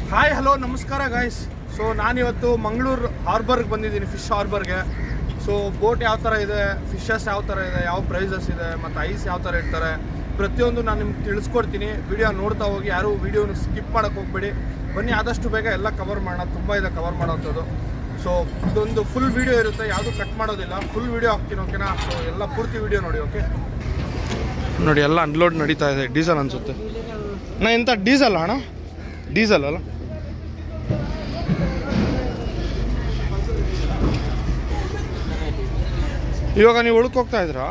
Hi hello ನಮಸ್ಕಾರ guys so ನಾನಿವತ್ತು ಮಂಗಳೂರು ಹಾರ್ಬರ್ಗೆ ಬಂದಿದ್ದೀನಿ ಫಿಶ್ ಹಾರ್ಬರ್ಗೆ ಸೊ ಬೋಟ್ ಯಾವ ಥರ ಇದೆ ಫಿಶಸ್ ಯಾವ ಥರ ಇದೆ ಯಾವ ಪ್ರೈಸಸ್ ಇದೆ ಮತ್ತು ಐಸ್ ಯಾವ ಥರ ಇರ್ತಾರೆ ಪ್ರತಿಯೊಂದು ನಾನು ನಿಮ್ಗೆ ತಿಳಿಸ್ಕೊಡ್ತೀನಿ ವಿಡಿಯೋ ನೋಡ್ತಾ ಹೋಗಿ ಯಾರು ವಿಡಿಯೋನ ಸ್ಕಿಪ್ ಮಾಡೋಕ್ಕೆ ಹೋಗ್ಬೇಡಿ ಬನ್ನಿ ಆದಷ್ಟು ಬೇಗ ಎಲ್ಲ ಕವರ್ ಮಾಡೋಣ ತುಂಬ ಇದೆ ಕವರ್ ಮಾಡೋವಂಥದ್ದು ಸೊ ಇದೊಂದು ಫುಲ್ ವಿಡಿಯೋ ಇರುತ್ತೆ ಯಾವುದು ಕಟ್ ಮಾಡೋದಿಲ್ಲ ಫುಲ್ ವಿಡಿಯೋ ಹಾಕ್ತೀನಿ ಓಕೆನಾ ಸೊ ಎಲ್ಲ ಪೂರ್ತಿ ವಿಡಿಯೋ ನೋಡಿ ಓಕೆ ನೋಡಿ ಎಲ್ಲ ಅನ್ಲೋಡ್ ನಡೀತಾ ಇದೆ ಡೀಸೆಲ್ ಅನಿಸುತ್ತೆ ನಾ ಎಂಥ ಡೀಸೆಲ್ ಅಣ್ಣ ಡೀಸೆಲ್ ಅಲ್ಲ ಇವಾಗ ನೀವು ಉಳ್ಕ್ ಹೋಗ್ತಾ ಇದ್ರಾ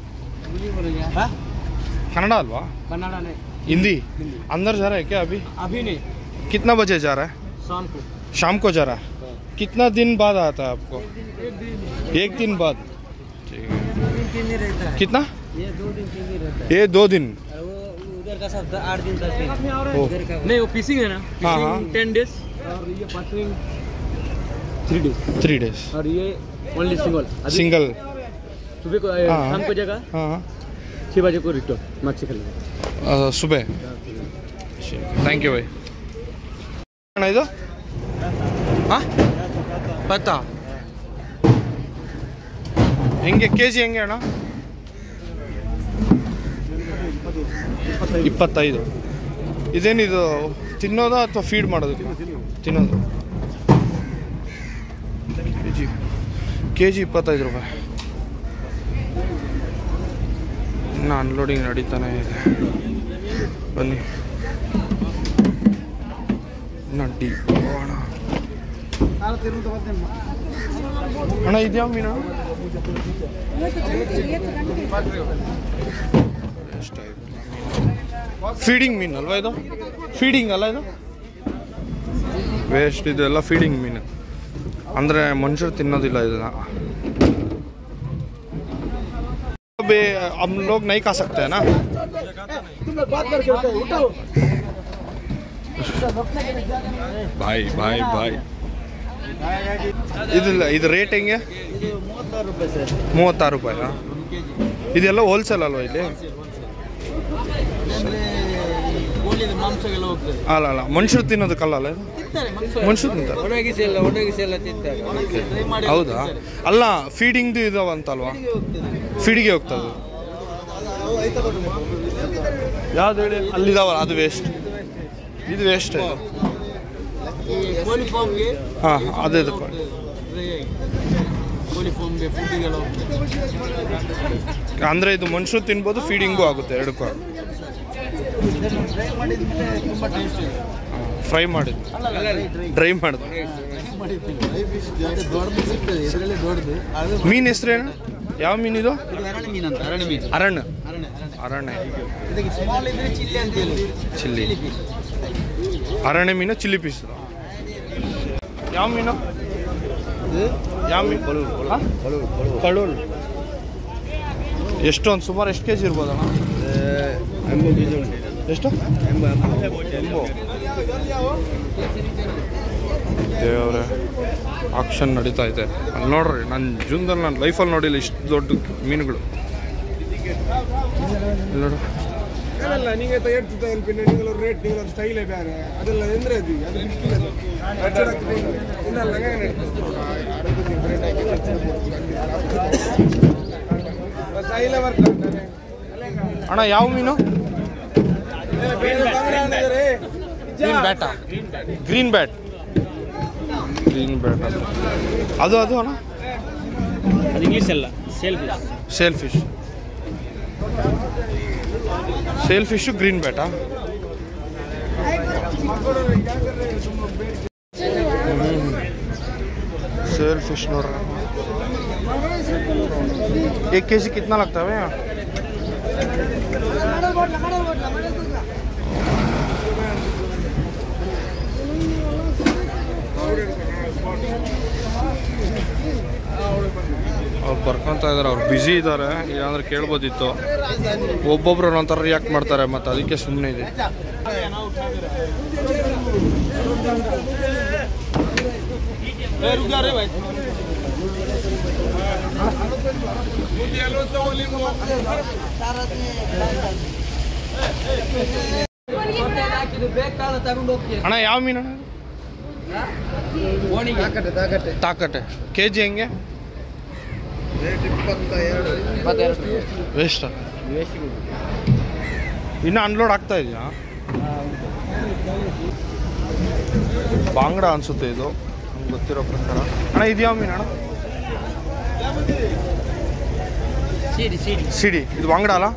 ಕನ್ನಡ ಅಲ್ವಾ कनाडा नहीं हिंदी अंदर जा रहा है क्या अभी अभी नहीं कितना बजे जा रहा है शाम को शाम को जा रहा है कितना दिन बाद आता है आपको एक दिन बाद ठीक है दो दिन तीन दिन रहता है कितना ये दो दिन तीन दिन रहता है ये दो दिन और वो उधर का सब आठ दिन दस दिन ओ। इधर का नहीं वो पीसिंग है ना हाँ, हाँ। टेन डेज और ये पार्टनिंग थ्री डेज थ्री डेज और ये ओनली सिंगल सिंगल सुबह को ए, हाँ। शाम को जगह हाँ हाँ छः बजे को रिटर्न मच्छी खेलने ಆ, ಸುಬೆ ಥ್ಯಾಂಕ್ ಯು ಬೈ ಅಣ್ಣ ಇದು ಹಾಂ ಬತ್ತಾ ಹೆಂಗೆ ಕೆ ಜಿ ಹೆಂಗೆ ಅಣ್ಣ ಇಪ್ಪತ್ತೈದು ಇದೇನಿದು ತಿನ್ನೋದಾ ಅಥವಾ ಫೀಡ್ ಮಾಡೋದಕ್ಕೆ ತಿನ್ನೋದು ಕೆ ಜಿ ಕೆ ಜಿ ಇಪ್ಪತ್ತೈದು ರೂಪಾಯಿ ಇನ್ನು ಅನ್ಲೋಡಿಂಗ್ ನಡೀತಾನೆ ಇದೆ ಬನ್ನಿ ಇನ್ನು ಡೀಪ್ ಅಣ್ಣ ಅಣ್ಣ ಇದ್ಯಾವ ಮೀನು ಫೀಡಿಂಗ್ ಮೀನು ಅಲ್ವಾ ಇದು ಫೀಡಿಂಗ್ ಅಲ್ಲ ಇದು ವೇಸ್ಟ್ ಇದು ಎಲ್ಲ ಫೀಡಿಂಗ್ ಮೀನು ಅಂದರೆ ಮನುಷ್ಯರು ತಿನ್ನೋದಿಲ್ಲ ಇದನ್ನ बे हम लोग नहीं खा सकते हैं ना भाई भाई भाई ಇದಿಲ್ಲ ಇದು ರೇಟ್ ಹೆಂಗೆ ಇದು ಮೂವತ್ತಾರು ರೂಪಾಯಿ ಸರ್ ಮೂವತ್ತಾರು ರೂಪಾಯಿ ಇದೆಲ್ಲ ಹೋಲ್ಸೇಲ್ ಅಲ್ವಾ ಇಲ್ಲಿ ಅಂದರೆ ಕೋಳಿ ಮಾಂಸಗೆಲ್ಲ ಹೋಗ್ತದೆ ಅಲ್ಲ ಅಲ್ಲ ಮನುಷ್ಯರು ತಿನ್ನೋದಕ್ಕಲ್ಲ ಅಲ್ಲ ಇದು ತಿಂತಾರೆ ಮನುಷ್ಯರು ತಿಂತಾರೆ ಒಣಗಿಸಿ ಎಲ್ಲ ಒಣಗಿಸಿ ಎಲ್ಲ ತಿಂತಾರೆ ಫ್ರೈ ಮಾಡಿ ಹೌದಾ ಅಲ್ಲ ಫೀಡಿಂಗ್ದು ಇದಾವಂತಲ್ವಾ ಫೀಡಿಗೆ ಹೋಗ್ತದೆ ಯಾವ್ದು ಹೇಳಿ ಅಲ್ಲಿದಾವಲ್ಲ ಅದು ವೇಸ್ಟ್ ಇದು ವೇಸ್ಟ್ ಈ ಕೋಳಿ ಫಾರ್ಮ್ಗೆ ಹಾಂ ಅದೇ ಇದು ಫ್ರೈ ಆಗಿ ಕೋಳಿ ಫಾರ್ಮ್ಗೆ ಫುಡ್ಡಿಗೆಲ್ಲ ಹೋಗ್ತದೆ ಅಂದರೆ ಇದು ಮನುಷ್ಯರು ತಿನ್ಬೋದು ಫೀಡಿಂಗು ಆಗುತ್ತೆ ಎರಡಕ್ಕೂ ಇದನ್ನು ಫ್ರೈ ಮಾಡಿದ್ಮೇಲೆ ತುಂಬ ಟೇಸ್ಟ್ ಇದೆ ಫ್ರೈ ಮಾಡಿದ್ದು ಡ್ರೈ ಮಾಡಿದ್ದು ದೊಡ್ಡದು ಸಿಗ್ತದೆ ಇದರಲ್ಲಿ ದೊಡ್ಡದು ಅದು ಮೀನು ಹೆಸ್ರೇನು ಯಾವ ಮೀನಿದು ಇದು ಅರಣ್ಯ ಮೀನು ಅಂತ ಅರಣ್ಯ ಮೀನು ಅರಣ್ಯ ಅರಣ್ಯ ಅರಣ್ಯ ಅರಣ್ಯ ಇದಕ್ಕೆ ಸ್ಮಾಲ್ ಇದ್ರೆ ಚಿಲ್ಲಿ ಅಂತ ಹೇಳಿ ಚಿಲ್ಲಿ ಅರಣ್ಯ ಮೀನು ಚಿಲ್ಲಿ ಪೀಸ್ ಯಾವ ಮೀನು ಯಾವ ಮೀನು ಹಾಂ? ಕಳೂಲ್ ಎಷ್ಟು ಒಂದು ಸುಮಾರು ಎಷ್ಟು ಕೆ ಜಿ ಇರ್ಬೋದಣ್ಣ ಎಷ್ಟು ದೇವ್ರೆ ಆಕ್ಷನ್ ನಡೀತಾ ಇದೆ ಅಲ್ಲಿ ನೋಡ್ರಿ ನನ್ನ ಜೀವನದಲ್ಲಿ ನನ್ನ ಲೈಫಲ್ಲಿ ನೋಡಿಲ್ಲ ಇಷ್ಟು ದೊಡ್ಡ ಮೀನುಗಳು ಇಲ್ಲಿ ನೋಡು ಅದಲ್ಲ ನೀங்க ಹೇಳ್ತಿದ್ದ പിന്നെ നിങ്ങളൊരു റേറ്റ് നിങ്ങളൊരു സ്റ്റൈലേ ಬೇರೆ ಅದೆಲ್ಲ ಎಂದ್ರೆ ಅದು ಅದು ಬಿಟ್ಟಿಲ್ಲ ಇನ್ನಲ್ಲ അങ്ങനെ സ്റ്റൈലೇ ಬರ್ತಾರೆ ಅಣ್ಣ ಯಾವ ಮೀನು green bat green bat green bat ಅದು ಅದು ಅಣ್ಣ ಅದು ಇಂಗ್ಲೀಷ್ ಅಲ್ಲ sail sail fish sail fish green bat sail fish नोड एक के जी कितना लगता है भैया ಅವ್ರು ಬರ್ಕೊಂತ ಇದಾರೆ ಅವ್ರು ಬ್ಯುಸಿ ಇದ್ದಾರೆ ಇಲ್ಲಾಂದ್ರೆ ಕೇಳ್ಬೋದಿತ್ತು ಒಬ್ಬೊಬ್ರು ಒಂಥರ ರಿಯಾಕ್ಟ್ ಮಾಡ್ತಾರೆ ಮತ್ತು ಅದಕ್ಕೆ ಸುಮ್ಮನೆ ಇದೆ ಇದು ಬೇಕಾದ ತಗೊಂಡು ಹೋಗ್ತೀನಿ ಅಣ್ಣ ಯಾವ ಮೀನು ಅಣ್ಣ ಓಣಿಗೆ ತಾಕಟ್ಟೆ ತಾಕಟ್ಟೆ ತಾಕಟ್ಟೆ ಕೆ ಜಿ ಹೆಂಗೆ ರೇಟ್ ಇಪ್ಪತ್ತ ಎರಡು ಇಪ್ಪತ್ತೆರಡು ವೇಸ್ಟ್ ಇನ್ನು ಅನ್ಲೋಡ್ ಆಗ್ತಾ ಇದೆಯಾ ಬಾಂಗ್ಡ ಅನ್ಸುತ್ತೆ ಇದು ನಮ್ಗೆ ಗೊತ್ತಿರೋ ಪ್ರಕಾರ ಅಣ್ಣ ಇದು ಯಾವ ಮೀನು ಅಣ್ಣ ಸೀಡಿ ಸೀಡಿ ಸಿಡಿ ಇದು ಬಾಂಗ್ಡ ಅಲ್ಲ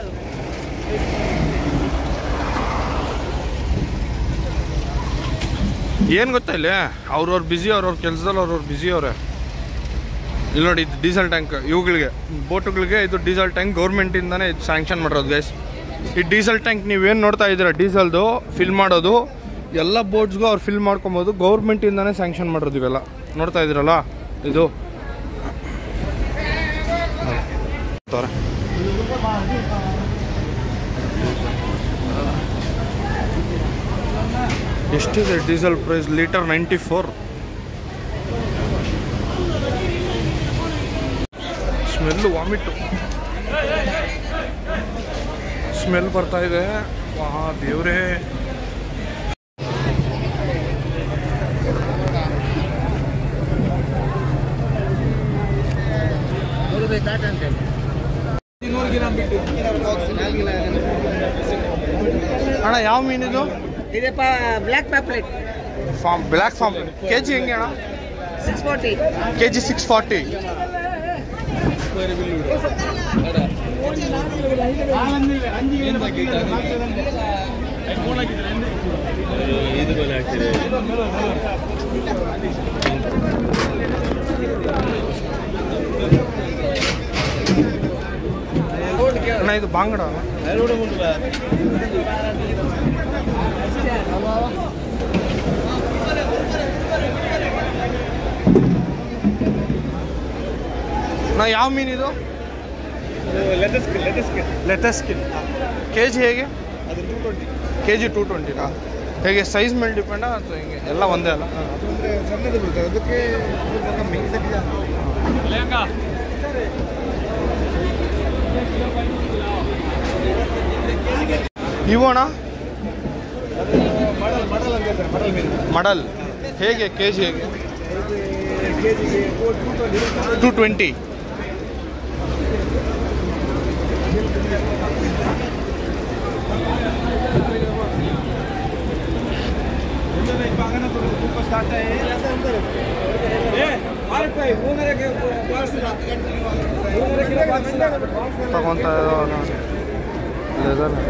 ಏನು ಗೊತ್ತಾ ಇಲ್ಲಿ ಅವ್ರವ್ರ ಬ್ಯುಸಿ ಅವ್ರವ್ರ ಕೆಲಸದಲ್ಲಿ ಅವ್ರವ್ರ ಬ್ಯುಸಿ ಅವರೇ ಇಲ್ಲಿ ನೋಡಿ ಇದು ಡೀಸೆಲ್ ಟ್ಯಾಂಕ್ ಇವುಗಳಿಗೆ ಬೋಟುಗಳಿಗೆ ಇದು ಡೀಸೆಲ್ ಟ್ಯಾಂಕ್ ಗೌರ್ಮೆಂಟಿಂದನೇ ಇದು ಸ್ಯಾಂಕ್ಷನ್ ಮಾಡಿರೋದು ಗೈಸ್ ಈ ಡೀಸೆಲ್ ಟ್ಯಾಂಕ್ ನೀವೇನು ನೋಡ್ತಾ ಇದ್ದೀರಾ ಡೀಸೆಲ್ದು ಫಿಲ್ ಮಾಡೋದು ಎಲ್ಲ ಬೋಟ್ಸ್ಗೂ ಅವ್ರು ಫಿಲ್ ಮಾಡ್ಕೊಬೋದು ಗೌರ್ಮೆಂಟಿಂದನೇ ಸ್ಯಾಂಕ್ಷನ್ ಮಾಡಿರೋದು ಇವೆಲ್ಲ ನೋಡ್ತಾ ಇದ್ದೀರಲ್ಲ ಇದು ತೋರ ಎಷ್ಟಿದೆ diesel price litre ninety four smell vomit smell ಬರ್ತಾ ಇದೆ ವಾ ದೇವ್ರೇ ಅಣ್ಣ ಯಾವ ಮೀನಿದು ಇದಪ್ಪ black pomfret farm black farm K G ಹೆಂಗೆ ಅಣ್ಣ six forty K G six forty ಅಣ್ಣ ಇದು ಬಾಂಗಡ ಅಲ್ಲ? ಅಣ್ಣ ಯಾವ ಮೀನಿದು ಲೆಟಸ್ಕಿನ್ ಕೆ ಜಿ ಹೇಗೆ ಅದು two twenty K G two ಟ್ವೆಂಟಿನಾ ಹೇಗೆ ಸೈಜ್ ಮೇಲೆ ಡಿಪೆಂಡಾ ಅಥವಾ ಹಿಂಗೆ ಎಲ್ಲ ಒಂದೇ ಅಲ್ಲ ಅದು ಅಂದರೆ ಸಣ್ಣದು ಬರ್ತದೆ ಅದಕ್ಕೆ ಸ್ವಲ್ಪ ಕಮ್ಮಿ ಇದಕ್ಕೆ ಜಾಸ್ತಿ. ಇವು ಅಣ್ಣ ಅದು ಮಡಲ್ ಮಡಲ್ ಅಂತ ಹೇಳ್ತಾರೆ ಮಡಲ್ ಮೀನು ಮಡಲ್ ಹೇಗೆ ಕೆ ಜಿ ಹೇಗೆ ಕೆ ಜಿಗೆ ಟೂ ಟ್ವೆಂಟಿ ಟೂ ಟ್ವೆಂಟಿ ತಗೊಂತ ಲೆದರ್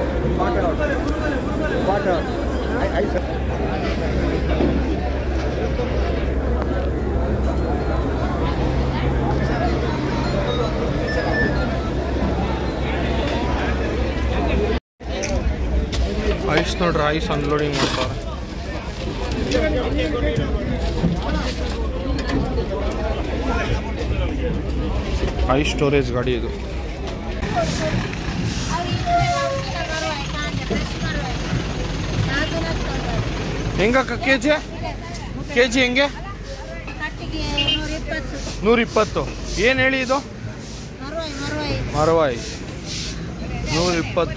ಐಸ್ ನೋಡ್ರಿ ಐಸ್ ಅನ್ಲೋಡಿಂಗ್ ಮಾಡ್ತಾರೆ ಐಸ್ ಸ್ಟೋರೇಜ್ ಗಾಡಿ ಇದು ಹೆಂಗಕ್ಕ ಕೆ ಜಿ ಕೆ ಜಿ ಹೆಂಗೆ ಕಟ್ಟಿಗೆ ನೂರ ಇಪ್ಪತ್ತು ನೂರಿಪ್ಪತ್ತು ಏನು ಹೇಳಿ ಇದು ಮರುವೈ ಮರುವೈ ಮರವಾಯಿ ನೂರಿಪ್ಪತ್ತು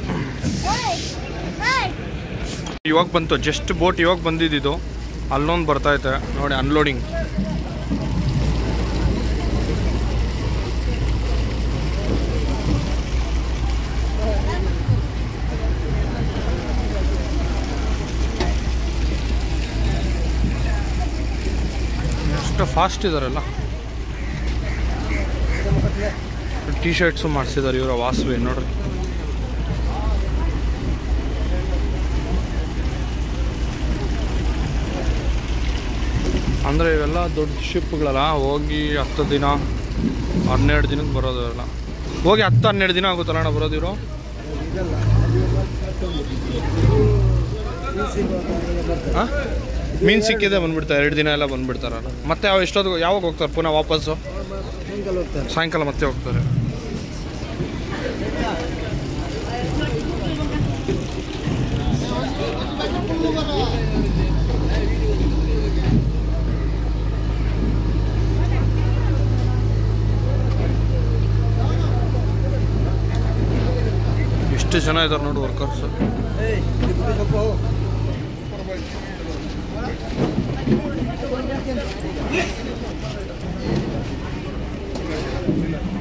ಇವಾಗ ಬಂತು ಜಸ್ಟ್ ಬೋಟ್ ಇವಾಗ ಬಂದಿದ್ದು ಅಲ್ಲೊಂದು ಬರ್ತೈತೆ ನೋಡಿ ಅನ್ಲೋಡಿಂಗ್ ಎಷ್ಟು ಫಾಸ್ಟ್ ಇದಾರಲ್ಲ ಟಿ ಶರ್ಟ್ಸು ಮಾಡಿಸಿದ್ದಾರೆ ಇವರ ವಾಸುವೆ ನೋಡ್ರಿ ಅಂದರೆ ಇವೆಲ್ಲ ದೊಡ್ಡ ಶಿಪ್ಗಳಲ್ಲ ಹೋಗಿ ಹತ್ತು ದಿನ ಹನ್ನೆರಡು ದಿನಕ್ಕೆ ಬರೋದು ಇವೆಲ್ಲ ಹೋಗಿ ಹತ್ತು ಹನ್ನೆರಡು ದಿನ ಆಗುತ್ತಲ್ಲ ಅಣ್ಣ ಬರೋದು ಇವರು ಹಾಂ ಮೀನು ಸಿಕ್ಕಿದೆ ಬಂದ್ಬಿಡ್ತಾರೆ ಎರಡು ದಿನ ಎಲ್ಲ ಬಂದ್ಬಿಡ್ತಾರಲ್ಲ ಮತ್ತೆ ಯಾವ ಎಷ್ಟೊತ್ತು ಯಾವಾಗ ಹೋಗ್ತಾರೆ ಪುನಃ ವಾಪಸ್ಸು ಸಾಯಂಕಾಲ ಮತ್ತೆ ಹೋಗ್ತಾರೆ ಎಷ್ಟು ಜನ ಇದ್ದಾರೆ ನೋಡಿ ವರ್ಕರ್ಸ್ ಇಲ್ಲ